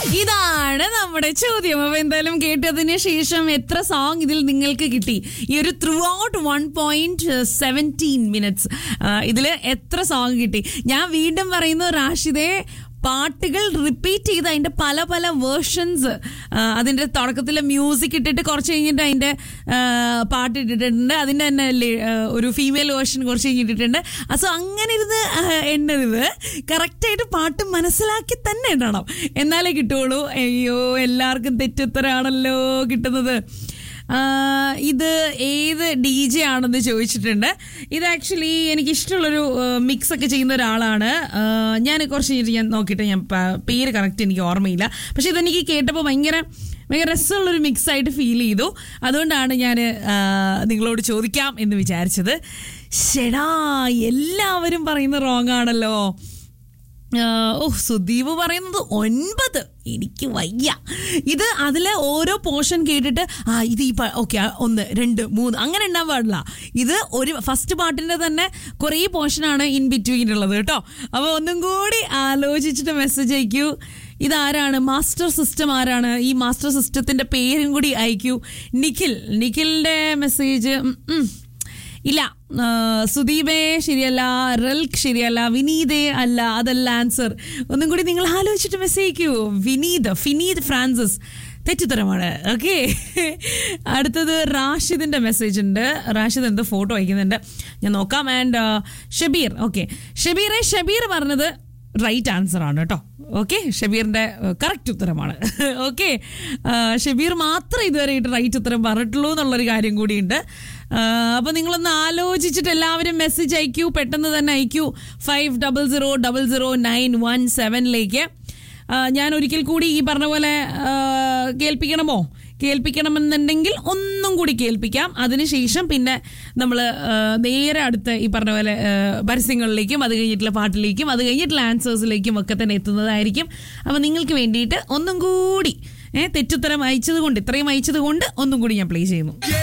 ഇതാണ് നമ്മുടെ ചോദ്യം അപ്പൊ എന്തായാലും കേട്ടതിന് ശേഷം എത്ര സോങ് ഇതിൽ നിങ്ങൾക്ക് കിട്ടി ഈ ഒരു throughout one point seventeen minutes ഇതിൽ എത്ര സോങ് കിട്ടി ഞാൻ വീണ്ടും പറയുന്നു റാഷിദെ പാട്ടുകൾ റിപ്പീറ്റ് ചെയ്ത് അതിന്റെ പല പല വേർഷൻസ് അതിന്റെ തുടക്കത്തിലെ മ്യൂസിക് ഇട്ടിട്ട് കുറച്ച് കഴിഞ്ഞിട്ട് അതിന്റെ ആ, പാട്ട് ഇട്ടിട്ടുണ്ട് അതിന്റെ തന്നെ ലി- ആ, ഒരു ഫീമെയിൽ വേർഷൻ കുറച്ച് കഴിഞ്ഞിട്ടിട്ടുണ്ട് സോ അങ്ങനെ ഇരുന്ന് ആ, എണ്ണരുത് കറക്റ്റായിട്ട് പാട്ട് മനസ്സിലാക്കി തന്നെ ഇടണം എന്നാലേ കിട്ടുള്ളൂ അയ്യോ എല്ലാവർക്കും തെറ്റുത്തരാണല്ലോ കിട്ടുന്നത് ആ, ഇത് ഏത് ഡി ജെ ആണെന്ന് ചോദിച്ചിട്ടുണ്ട് ഇത് ആക്ച്വലി എനിക്ക് ഇഷ്ടമുള്ളൊരു മിക്സ് ഒക്കെ ചെയ്യുന്ന ഒരാളാണ് ആ, ഞാൻ കുറച്ച് കഴിഞ്ഞിട്ട് ഞാൻ നോക്കിയിട്ട് ഞാൻ പ- പേര് കറക്റ്റ് എനിക്ക് ഓർമ്മയില്ല പക്ഷെ ഇതെനിക്ക് കേട്ടപ്പോൾ ഭയങ്കര ഭയങ്കര രസമുള്ളൊരു മിക്സ് ആയിട്ട് ഫീൽ ചെയ്തു അതുകൊണ്ടാണ് ഞാൻ നിങ്ങളോട് ചോദിക്കാം എന്ന് വിചാരിച്ചത് ഷെടാ എല്ലാവരും പറയുന്ന റോങ് ആണല്ലോ ആഹ് ഓ സുദീപ് പറയുന്നത് ഒൻപത് എനിക്ക് വയ്യ ഇത് അതിലെ ഓരോ പോർഷൻ കേട്ടിട്ട് ആ ഇത് ഈ ഓക്കെ ഒന്ന് രണ്ട് മൂന്ന് അങ്ങനെ ഉണ്ടാവാൻ പാടില്ല ഇത് ഒരു ഫസ്റ്റ് പാട്ടിന്റെ തന്നെ കുറേ പോർഷനാണ് ഇൻ ബിറ്റ്വീൻ ഉള്ളത് കേട്ടോ അപ്പോൾ ഒന്നും കൂടി ആലോചിച്ചിട്ട് മെസ്സേജ് അയക്കൂ ഇതാരാണ് മാസ്റ്റർ സിസ്റ്റം ആരാണ് ഈ മാസ്റ്റർ സിസ്റ്റത്തിന്റെ പേരും കൂടി അയക്കൂ നിഖിൽ നിഖിലിന്റെ മെസ്സേജ് ഇല്ല ആ, സുദീപേ ശരിയല്ല റൽക്ക് ശരിയല്ല വിനീതേ അല്ല അതല്ല ആൻസർ ഒന്നും കൂടി നിങ്ങൾ ആലോചിച്ചിട്ട് മെസ്സേജ് അയക്കൂ വിനീത് ഫിനീത് ഫ്രാൻസിസ് തെറ്റുത്തരമാണ് ഓക്കെ അടുത്തത് റാഷിദിന്റെ മെസ്സേജ് ഉണ്ട് റാഷിദ് എന്ത് ഫോട്ടോ അയക്കുന്നുണ്ട് ഞാൻ നോക്കാം ആൻഡ് ഷബീർ ഓക്കെ ഷബീറെ ഷബീർ പറഞ്ഞത് റൈറ്റ് ആൻസർ ആണ് കേട്ടോ ഓക്കെ ഷബീറിന്റെ കറക്റ്റ് ഉത്തരമാണ് ഓക്കെ ഷബീർ മാത്രം ഇതുവരെ റൈറ്റ് ഉത്തരം പറഞ്ഞിട്ടുള്ളൂ എന്നുള്ളൊരു കാര്യം കൂടിയുണ്ട് അപ്പൊ നിങ്ങളൊന്ന് ആലോചിച്ചിട്ട് എല്ലാവരും മെസ്സേജ് അയക്കൂ പെട്ടെന്ന് തന്നെ അയക്കൂ five double zero double zero nine one സെവനിലേക്ക് ഞാൻ ഒരിക്കൽ കൂടി ഈ പറഞ്ഞ പോലെ ആ, കേൾപ്പിക്കണമോ കേൾപ്പിക്കണമെന്നുണ്ടെങ്കിൽ ഒന്നും കൂടി കേൾപ്പിക്കാം അതിനുശേഷം പിന്നെ നമ്മൾ നേരെ അടുത്ത ഈ പറഞ്ഞ പോലെ ആ, പരസ്യങ്ങളിലേക്കും അത് കഴിഞ്ഞിട്ടുള്ള പാട്ടിലേക്കും അത് കഴിഞ്ഞിട്ടുള്ള ആൻസേഴ്സിലേക്കും ഒക്കെ തന്നെ എത്തുന്നതായിരിക്കും അപ്പം നിങ്ങൾക്ക് വേണ്ടിയിട്ട് ഒന്നും കൂടി ഏഹ് തെറ്റുത്തരം അയച്ചത് കൊണ്ട് ഇത്രയും അയച്ചത് കൊണ്ട് ഒന്നും കൂടി ഞാൻ പ്ലേ ചെയ്യുന്നു